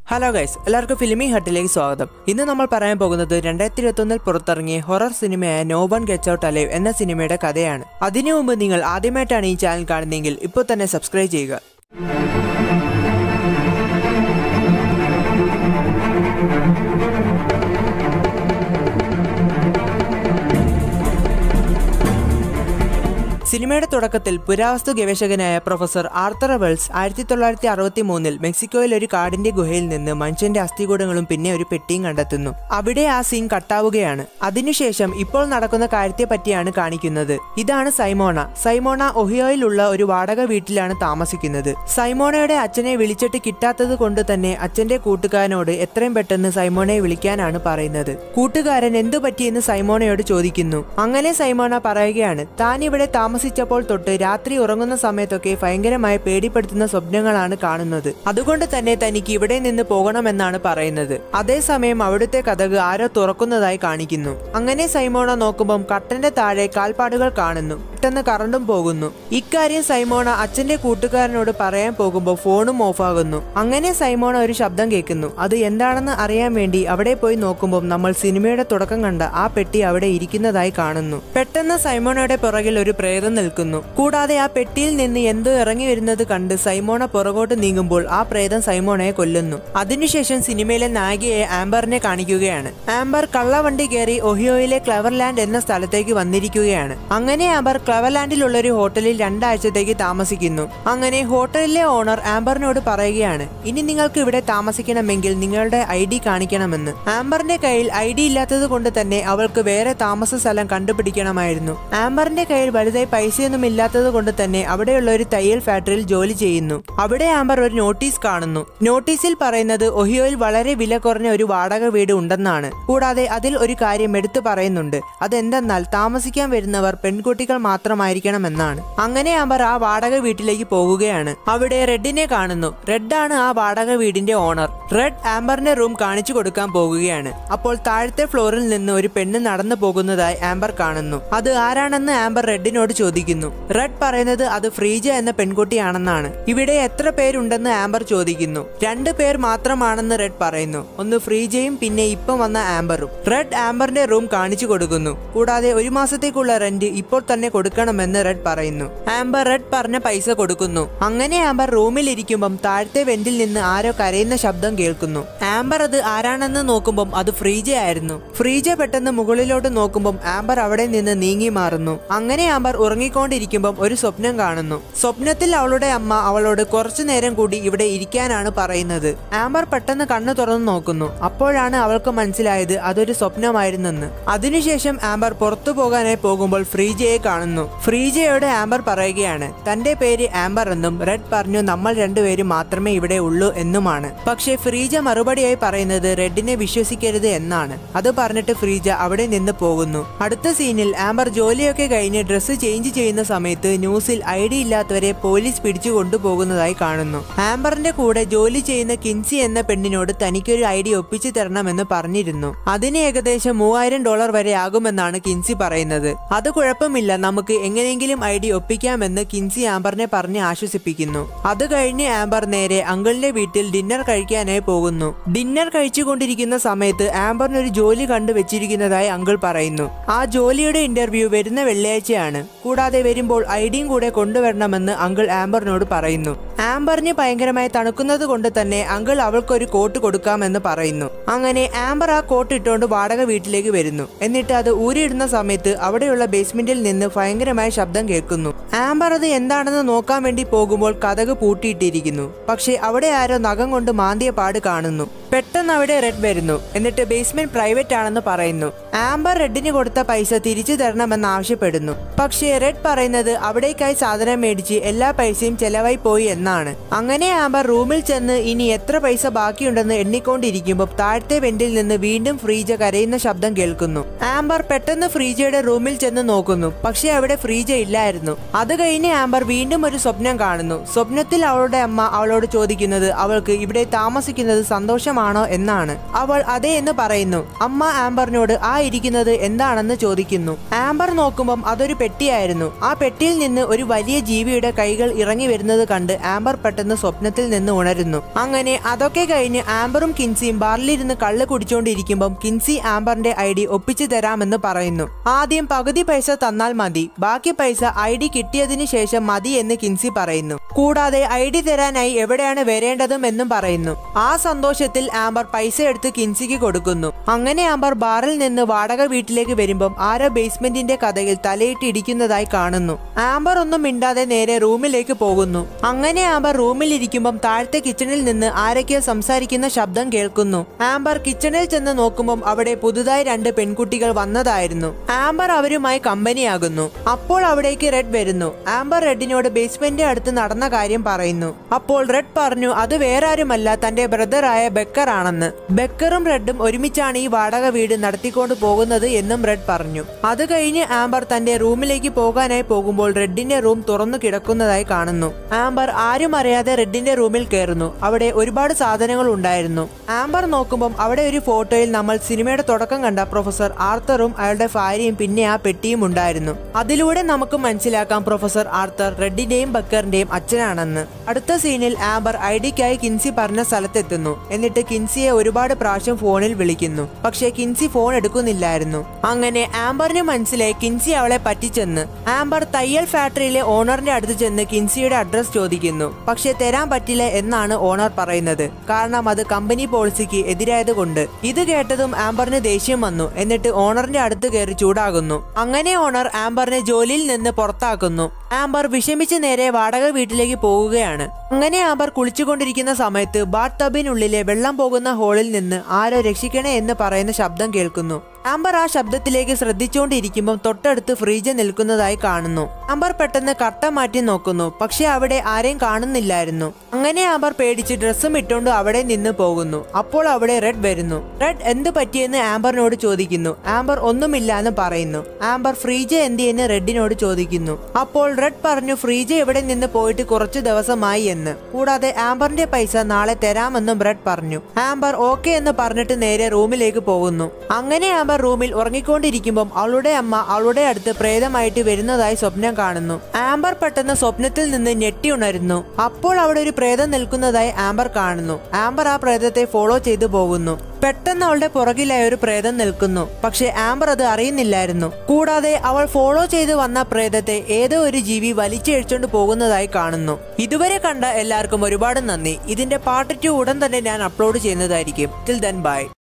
hello guys എല്ലാവർക്കും ഫിലിമി ഹട്ടിലേക്ക് സ്വാഗതം ഇന്ന് നമ്മൾ പറയാൻ പോകുന്നത് രണ്ടായിരത്തി ഇരുപത്തൊന്നിൽ പുറത്തിറങ്ങിയ ഹൊറർ സിനിമയായ no one gets out alive എന്ന സിനിമയുടെ കഥയാണ് അതിനു മുമ്പ് നിങ്ങൾ ആദ്യമായിട്ടാണ് ഈ ചാനൽ കാണുന്നതെങ്കിൽ ഇപ്പോൾ തന്നെ സബ്സ്ക്രൈബ് ചെയ്യുക സിനിമയുടെ തുടക്കത്തിൽ പുരാവസ്തു ഗവേഷകനായ പ്രൊഫസർ ആർത്തർ വെൽസ് ആയിരത്തി തൊള്ളായിരത്തി അറുപത്തി മൂന്നിൽ മെക്സിക്കോയിൽ ഒരു കാടിന്റെ ഗുഹയിൽ നിന്ന് മനുഷ്യന്റെ അസ്ഥികൂടങ്ങളും പിന്നെ ഒരു പെട്ടിയും കണ്ടെത്തുന്നു അവിടെ ആ സീൻ കട്ടാവുകയാണ് അതിനുശേഷം ഇപ്പോൾ നടക്കുന്ന കാര്യത്തെ പറ്റിയാണ് കാണിക്കുന്നത് ഇതാണ് സൈമോണ സൈമോണ ഒഹിയോയിലുള്ള ഒരു വാടക വീട്ടിലാണ് താമസിക്കുന്നത് സൈമോണയുടെ അച്ഛനെ വിളിച്ചിട്ട് കിട്ടാത്തത് കൊണ്ട് തന്നെ അച്ഛന്റെ കൂട്ടുകാരനോട് എത്രയും പെട്ടെന്ന് സൈമോണയെ വിളിക്കാനാണ് പറയുന്നത് കൂട്ടുകാരൻ എന്തു പറ്റിയെന്ന് സൈമോണയോട് ചോദിക്കുന്നു അങ്ങനെ സൈമോണ പറയുകയാണ് താൻ ഇവിടെ താമസിച്ചപ്പോൾ തൊട്ട് രാത്രി ഉറങ്ങുന്ന സമയത്തൊക്കെ ഭയങ്കരമായ പേടിപ്പെടുത്തുന്ന സ്വപ്നങ്ങളാണ് കാണുന്നത് അതുകൊണ്ട് തന്നെ തനിക്ക് ഇവിടെ നിന്ന് പോകണമെന്നാണ് പറയുന്നത് അതേസമയം അവിടുത്തെ കഥക് ആരോ തുറക്കുന്നതായി കാണിക്കുന്നു അങ്ങനെ സൈമോണ നോക്കുമ്പം കട്ടന്റെ താഴെ കാൽപ്പാടുകൾ കാണുന്നു പെട്ടെന്ന് കറണ്ടും പോകുന്നു ഇക്കാര്യം സൈമോണ അച്ഛന്റെ കൂട്ടുകാരനോട് പറയാൻ പോകുമ്പോൾ ഫോണും ഓഫാകുന്നു അങ്ങനെ സൈമോണ ഒരു ശബ്ദം കേൾക്കുന്നു അത് എന്താണെന്ന് അറിയാൻ വേണ്ടി അവിടെ പോയി നോക്കുമ്പോൾ നമ്മൾ സിനിമയുടെ തുടക്കം കണ്ട ആ പെട്ടി അവിടെ ഇരിക്കുന്നതായി കാണുന്നു പെട്ടെന്ന് സൈമോണയുടെ പുറകിൽ ഒരു പ്രേതം നിൽക്കുന്നു കൂടാതെ ആ പെട്ടിയിൽ നിന്ന് എന്തോ ഇറങ്ങി വരുന്നത് കണ്ട് സൈമോണ പുറകോട്ട് നീങ്ങുമ്പോൾ ആ പ്രേതം സൈമോണയെ കൊല്ലുന്നു അതിനുശേഷം സിനിമയിലെ നായികയെ ആംബറിനെ കാണിക്കുകയാണ് ആംബർ കള്ളവണ്ടി കയറി ഒഹിയോയിലെ ക്ലവർലാൻഡ് എന്ന സ്ഥലത്തേക്ക് വന്നിരിക്കുകയാണ് അങ്ങനെ ആംബർ ക്ലവർലാൻഡിലുള്ള ഒരു ഹോട്ടലിൽ രണ്ടാഴ്ചത്തേക്ക് താമസിക്കുന്നു അങ്ങനെ ഹോട്ടലിലെ ഓണർ ആംബറിനോട് പറയുകയാണ് ഇനി നിങ്ങൾക്ക് ഇവിടെ താമസിക്കണമെങ്കിൽ നിങ്ങളുടെ ഐ ഡി കാണിക്കണമെന്ന് ആംബറിന്റെ കയ്യിൽ ഐ ഡി ഇല്ലാത്തത് കൊണ്ട് തന്നെ അവൾക്ക് വേറെ താമസ സ്ഥലം കണ്ടുപിടിക്കണമായിരുന്നു ആംബറിന്റെ കയ്യിൽ വലുതായി പൈസയൊന്നും ഇല്ലാത്തത് കൊണ്ട് തന്നെ അവിടെയുള്ള ഒരു തയ്യൽ ഫാക്ടറിയിൽ ജോലി ചെയ്യുന്നു അവിടെ ആംബർ ഒരു നോട്ടീസ് കാണുന്നു നോട്ടീസിൽ പറയുന്നത് ഒഹിയോയിൽ വളരെ വില കുറഞ്ഞ ഒരു വാടക വീട് ഉണ്ടെന്നാണ് കൂടാതെ അതിൽ ഒരു കാര്യം എടുത്തു പറയുന്നുണ്ട് അതെന്തെന്നാൽ താമസിക്കാൻ വരുന്നവർ പെൺകുട്ടികൾ മാത്രമായിരിക്കണമെന്നാണ് അങ്ങനെ ആംബർ ആ വാടക വീട്ടിലേക്ക് പോകുകയാണ് അവിടെ റെഡിനെ കാണുന്നു റെഡ് ആണ് ആ വാടക വീടിന്റെ ഓണർ റെഡ് ആംബറിന്റെ റൂം കാണിച്ചു കൊടുക്കാൻ പോകുകയാണ് അപ്പോൾ താഴത്തെ ഫ്ലോറിൽ നിന്ന് ഒരു പെണ്ണ് നടന്നു പോകുന്നതായി ആംബർ കാണുന്നു അത് ആരാണെന്ന് ആംബർ റെഡിനോട് ചോദിക്കുന്നു റെഡ് പറയുന്നത് അത് ഫ്രീജ എന്ന പെൺകുട്ടിയാണെന്നാണ് ഇവിടെ എത്ര പേരുണ്ടെന്ന് ആംബർ ചോദിക്കുന്നു രണ്ട് പേർ മാത്രമാണെന്ന് റെഡ് പറയുന്നു ഒന്ന് ഫ്രീജയും പിന്നെ ഇപ്പം വന്ന ആംബറും റെഡ് ആംബറിന്റെ റൂം കാണിച്ചു കൊടുക്കുന്നു കൂടാതെ ഒരു മാസത്തേക്കുള്ള റെന്റ് ഇപ്പോൾ തന്നെ കൊടുക്കണമെന്ന് റെഡ് പറയുന്നു ആംബർ റെഡ് പറഞ്ഞ പൈസ കൊടുക്കുന്നു അങ്ങനെ ആംബർ റൂമിൽ ഇരിക്കുമ്പം താഴത്തെ വെന്റിൽ നിന്ന് ആരോ കരയുന്ന ശബ്ദം കേൾക്കുന്നു ആംബർ അത് ആരാണെന്ന് നോക്കുമ്പം അത് ഫ്രീജ ആയിരുന്നു ഫ്രീജ പെട്ടെന്ന് മുകളിലോട്ട് നോക്കുമ്പം ആംബർ അവിടെ നിന്ന് നീങ്ങി മാറുന്നു അങ്ങനെ ആംബർ ഉറങ്ങിക്കൊണ്ടിരിക്കുമ്പം ഒരു സ്വപ്നം കാണുന്നു സ്വപ്നത്തിൽ അവളുടെ അമ്മ അവളോട് കുറച്ചു നേരം കൂടി ഇവിടെ ഇരിക്കാനാണ് പറയുന്നത് ആംബർ പെട്ടെന്ന് കണ്ണു തുറന്നു നോക്കുന്നു അപ്പോഴാണ് അവൾക്ക് മനസ്സിലായത് അതൊരു സ്വപ്നമായിരുന്നെന്ന് അതിനുശേഷം ആംബർ പുറത്തു പോകാനായി പോകുമ്പോൾ ഫ്രീജയെ കാണുന്നു ഫ്രീജയോട് ആംബർ പറയുകയാണ് തന്റെ പേര് ആംബർ എന്നും റെഡ് പറഞ്ഞു നമ്മൾ രണ്ടുപേരും മാത്രമേ ഇവിടെ ഉള്ളൂ എന്നുമാണ് പക്ഷേ ഫ്രീജ മറുപടിയായി പറയുന്നത് റെഡിനെ വിശ്വസിക്കരുത് എന്നാണ് അത് പറഞ്ഞിട്ട് ഫ്രീജ അവിടെ നിന്ന് പോകുന്നു അടുത്ത സീനിൽ ആംബർ ജോലിയൊക്കെ കഴിഞ്ഞ് ഡ്രസ്സ് ചേഞ്ച് ചെയ്യുന്ന സമയത്ത് ന്യൂസിൽ ഐ ഡി ഇല്ലാത്തവരെ പോലീസ് പിടിച്ചു കൊണ്ടുപോകുന്നതായി കാണുന്നു ആംബറിന്റെ കൂടെ ജോലി ചെയ്യുന്ന കിൻസി എന്ന പെണ്ണിനോട് തനിക്കൊരു ഐ ഡി ഒപ്പിച്ചു തരണമെന്ന് പറഞ്ഞിരുന്നു അതിന് ഏകദേശം മൂവായിരം ഡോളർ വരെ ആകുമെന്നാണ് കിൻസി പറയുന്നത് അത് കുഴപ്പമില്ല നമുക്ക് എങ്ങനെയെങ്കിലും ഐ ഡി ഒപ്പിക്കാമെന്ന് കിൻസി ആംബറിനെ പറഞ്ഞ് ആശ്വസിപ്പിക്കുന്നു അത് കഴിഞ്ഞ് ആംബർ നേരെ അങ്കിളിന്റെ വീട്ടിൽ ഡിന്നർ കഴിക്കാനായി പോകുന്നു ഡിന്നർ കഴിച്ചുകൊണ്ടിരിക്കുന്ന സമയത്ത് ആംബറിന് ഒരു ജോലി കണ്ടു വെച്ചിരിക്കുന്നതായി അങ്കിൾ പറയുന്നു ആ ജോലിയുടെ ഇന്റർവ്യൂ വരുന്ന വെള്ളിയാഴ്ചയാണ് കൂടാതെ വരുമ്പോൾ ഐഡിയും കൂടെ കൊണ്ടുവരണമെന്ന് അങ്കിൾ ആംബറിനോട് പറയുന്നു ആംബറിന് ഭയങ്കരമായി തണുക്കുന്നത് കൊണ്ട് തന്നെ അങ്കിൾ അവൾക്കൊരു കോട്ട് കൊടുക്കാമെന്ന് പറയുന്നു അങ്ങനെ ആംബർ ആ കോട്ട് ഇട്ടുകൊണ്ട് വാടക വീട്ടിലേക്ക് വരുന്നു എന്നിട്ട് അത് ഊരിയിടുന്ന സമയത്ത് അവിടെയുള്ള ബേസ്മെന്റിൽ നിന്ന് ഭയങ്കരമായ ശബ്ദം കേൾക്കുന്നു ആംബർ അത് എന്താണെന്ന് നോക്കാൻ വേണ്ടി പോകുമ്പോൾ കഥക് പൂട്ടിയിട്ടിരിക്കുന്നു പക്ഷേ അവിടെ ആരോ നഖം കൊണ്ട് മാന്തിയ പാട് കാണുന്നു പെട്ടെന്ന് അവിടെ റെഡ് വരുന്നു എന്നിട്ട് ബേസ്മെന്റ് പ്രൈവറ്റ് ആണെന്ന് പറയുന്നു ആംബർ റെഡിന് കൊടുത്ത പൈസ തിരിച്ചു തരണമെന്ന് ആവശ്യപ്പെടുന്നു പക്ഷേ റെഡ് പറയുന്നത് അവിടേക്കായി സാധനം മേടിച്ച് എല്ലാ പൈസയും ചെലവായി പോയി എന്നാണ് അങ്ങനെ ആംബർ റൂമിൽ ചെന്ന് ഇനി എത്ര പൈസ ബാക്കിയുണ്ടെന്ന് എണ്ണിക്കൊണ്ടിരിക്കുമ്പോൾ താഴത്തെ വെന്റിൽ നിന്ന് വീണ്ടും ഫ്രീജ കരയുന്ന ശബ്ദം കേൾക്കുന്നു ആംബർ പെട്ടെന്ന് ഫ്രീജയുടെ റൂമിൽ ചെന്ന് നോക്കുന്നു പക്ഷേ അവിടെ ഫ്രീജ ഇല്ലായിരുന്നു അത് കഴിഞ്ഞ് ആംബർ വീണ്ടും ഒരു സ്വപ്നം കാണുന്നു സ്വപ്നത്തിൽ അവളുടെ അമ്മ അവളോട് ചോദിക്കുന്നത് അവൾക്ക് ഇവിടെ താമസിക്കുന്നത് സന്തോഷമാണ് സ്വപ്നമാണോ എന്നാണ് അവൾ അതെ എന്ന് പറയുന്നു അമ്മ ആംബറിനോട് ആ ഇരിക്കുന്നത് എന്താണെന്ന് ചോദിക്കുന്നു ആംബർ നോക്കുമ്പം അതൊരു പെട്ടിയായിരുന്നു ആ പെട്ടിയിൽ നിന്ന് ഒരു വലിയ ജീവിയുടെ കൈകൾ ഇറങ്ങി വരുന്നത് കണ്ട് ആംബർ പെട്ടെന്ന് സ്വപ്നത്തിൽ നിന്ന് ഉണരുന്നു അങ്ങനെ അതൊക്കെ കഴിഞ്ഞ് ആംബറും കിൻസിയും ബാറിലിരുന്ന് കള്ള് കുടിച്ചുകൊണ്ടിരിക്കുമ്പം കിൻസി ആംബറിന്റെ ഐ ഡി ഒപ്പിച്ചു തരാമെന്ന് പറയുന്നു ആദ്യം പകുതി പൈസ തന്നാൽ മതി ബാക്കി പൈസ ഐ ഡി കിട്ടിയതിനു ശേഷം മതി എന്ന് കിൻസി പറയുന്നു കൂടാതെ ഐ ഡി തരാനായി എവിടെയാണ് വരേണ്ടതും എന്നും പറയുന്നു ആ സന്തോഷത്തിൽ ആംബർ പൈസ എടുത്ത് കിൻസിക്ക് കൊടുക്കുന്നു അങ്ങനെ ആംബർ ബാറിൽ നിന്ന് വാടക വീട്ടിലേക്ക് വരുമ്പം ആരോ ബേസ്മെന്റിന്റെ കഥയിൽ തലയിട്ട് ഇടിക്കുന്നതായി കാണുന്നു ആംബർ ഒന്നും മിണ്ടാതെ നേരെ റൂമിലേക്ക് പോകുന്നു അങ്ങനെ ആംബർ റൂമിൽ ഇരിക്കുമ്പം താഴത്തെ കിച്ചണിൽ നിന്ന് ആരൊക്കെയോ സംസാരിക്കുന്ന ശബ്ദം കേൾക്കുന്നു ആംബർ കിച്ചണിൽ ചെന്ന് നോക്കുമ്പം അവിടെ പുതുതായി രണ്ട് പെൺകുട്ടികൾ വന്നതായിരുന്നു ആംബർ അവരുമായി കമ്പനിയാകുന്നു അപ്പോൾ അവിടേക്ക് റെഡ് വരുന്നു ആംബർ റെഡിനോട് ബേസ്മെന്റ് അടുത്ത് നടന്ന കാര്യം പറയുന്നു അപ്പോൾ റെഡ് പറഞ്ഞു അത് വേറെ ആരുമല്ല തന്റെ ബ്രദറായ ബെക്കർ ആണെന്ന് ബെക്കറും റെഡും ഒരുമിച്ചാണ് ഈ വാടക വീട് നടത്തിക്കൊണ്ട് പോകുന്നത് എന്നും റെഡ് പറഞ്ഞു അത് കഴിഞ്ഞ് ആംബർ തന്റെ റൂമിലേക്ക് പോകാനായി പോകുമ്പോൾ റെഡിന്റെ റൂം തുറന്നു കിടക്കുന്നതായി കാണുന്നു ആംബർ ആരും അറിയാതെ റെഡിന്റെ റൂമിൽ കയറുന്നു അവിടെ ഒരുപാട് സാധനങ്ങൾ ഉണ്ടായിരുന്നു ആംബർ നോക്കുമ്പം അവിടെ ഒരു ഫോട്ടോയിൽ നമ്മൾ സിനിമയുടെ തുടക്കം കണ്ട പ്രൊഫസർ ആർത്തറും അയാളുടെ ഭാര്യയും പിന്നെ ആ പെട്ടിയും ഉണ്ടായിരുന്നു അതിലൂടെ നമുക്ക് മനസ്സിലാക്കാം പ്രൊഫസർ ആർത്തർ റെഡിന്റെയും ബക്കറിന്റെയും അച്ഛനാണെന്ന് അടുത്ത സീനിൽ ആംബർ ഐ ഡിക്കായി കിൻസി പറഞ്ഞ സ്ഥലത്തെത്തുന്നു എന്നിട്ട് കിൻസിയെ ഒരുപാട് പ്രാവശ്യം ഫോണിൽ വിളിക്കുന്നു പക്ഷേ കിൻസി ഫോൺ എടുക്കുന്നില്ലായിരുന്നു അങ്ങനെ ആംബറിന് മനസ്സിലായി കിൻസി അവളെ പറ്റിച്ചെന്ന് ആംബർ തയ്യൽ ഫാക്ടറിയിലെ ഓണറിന്റെ അടുത്ത് ചെന്ന് കിൻസിയുടെ അഡ്രസ് ചോദിക്കുന്നു പക്ഷേ തരാൻ പറ്റില്ല എന്നാണ് ഓണർ പറയുന്നത് കാരണം അത് കമ്പനി പോളിസിക്ക് എതിരായത് കൊണ്ട് ഇത് കേട്ടതും ആംബറിന് ദേഷ്യം വന്നു എന്നിട്ട് ഓണറിന്റെ അടുത്ത് കയറി ചൂടാകുന്നു അങ്ങനെ ഓണർ ആംബറിനെ ജോലിയിൽ നിന്ന് പുറത്താക്കുന്നു ആംബർ വിഷമിച്ച് നേരെ വാടക വീട്ടിലേക്ക് പോവുകയാണ് അങ്ങനെ ആംബർ കുളിച്ചുകൊണ്ടിരിക്കുന്ന സമയത്ത് ബാത്ത് ടബിനുള്ളിലെ വെള്ളം പോകുന്ന ഹോളിൽ നിന്ന് ആരോ രക്ഷിക്കണേ എന്ന് പറയുന്ന ശബ്ദം കേൾക്കുന്നു ആംബർ ആ ശബ്ദത്തിലേക്ക് ശ്രദ്ധിച്ചുകൊണ്ടിരിക്കുമ്പോൾ തൊട്ടടുത്ത് ഫ്രീജ് നിൽക്കുന്നതായി കാണുന്നു ആംബർ പെട്ടെന്ന് കട്ട മാറ്റി നോക്കുന്നു പക്ഷെ അവിടെ ആരെയും കാണുന്നില്ലായിരുന്നു അങ്ങനെ ആംബർ പേടിച്ച് ഡ്രസ്സും ഇട്ടുകൊണ്ട് അവിടെ നിന്ന് പോകുന്നു അപ്പോൾ അവിടെ റെഡ് വരുന്നു റെഡ് എന്ത് പറ്റിയെന്ന് ആംബറിനോട് ചോദിക്കുന്നു ആംബർ ഒന്നുമില്ല എന്ന് പറയുന്നു ആംബർ ഫ്രീജ എന്തിയെന്ന് റെഡിനോട് ചോദിക്കുന്നു അപ്പോൾ റെഡ് പറഞ്ഞു ഫ്രീജ ഇവിടെ നിന്ന് പോയിട്ട് കുറച്ചു ദിവസമായി എന്ന് കൂടാതെ ആംബറിന്റെ പൈസ നാളെ തരാമെന്നും റെഡ് പറഞ്ഞു ആംബർ ഓക്കെ എന്ന് പറഞ്ഞിട്ട് നേരെ റൂമിലേക്ക് പോകുന്നു അങ്ങനെ ആംബർ റൂമിൽ ഉറങ്ങിക്കൊണ്ടിരിക്കുമ്പം അവളുടെ അമ്മ അവളുടെ അടുത്ത് പ്രേതമായിട്ട് വരുന്നതായി സ്വപ്നം കാണുന്നു ആംബർ പെട്ടെന്ന് സ്വപ്നത്തിൽ നിന്ന് ഞെട്ടി ഉണരുന്നു അപ്പോൾ അവിടെ ഒരു പ്രേതം നിൽക്കുന്നതായി ആംബർ കാണുന്നു ആംബർ ആ പ്രേതത്തെ ഫോളോ ചെയ്തു പോകുന്നു പെട്ടെന്ന് അവളുടെ പുറകിലായി ഒരു പ്രേതം നിൽക്കുന്നു പക്ഷെ ആംബർ അത് അറിയുന്നില്ലായിരുന്നു കൂടാതെ അവൾ ഫോളോ ചെയ്ത് വന്ന പ്രേതത്തെ ഏതോ ഒരു ജീവി വലിച്ചഴിച്ചുകൊണ്ട് പോകുന്നതായി കാണുന്നു ഇതുവരെ കണ്ട എല്ലാവർക്കും ഒരുപാട് നന്ദി ഇതിന്റെ പാർട്ട് ടു ഉടൻ തന്നെ ഞാൻ അപ്ലോഡ് ചെയ്യുന്നതായിരിക്കും ടിൽ ദൻ ബൈ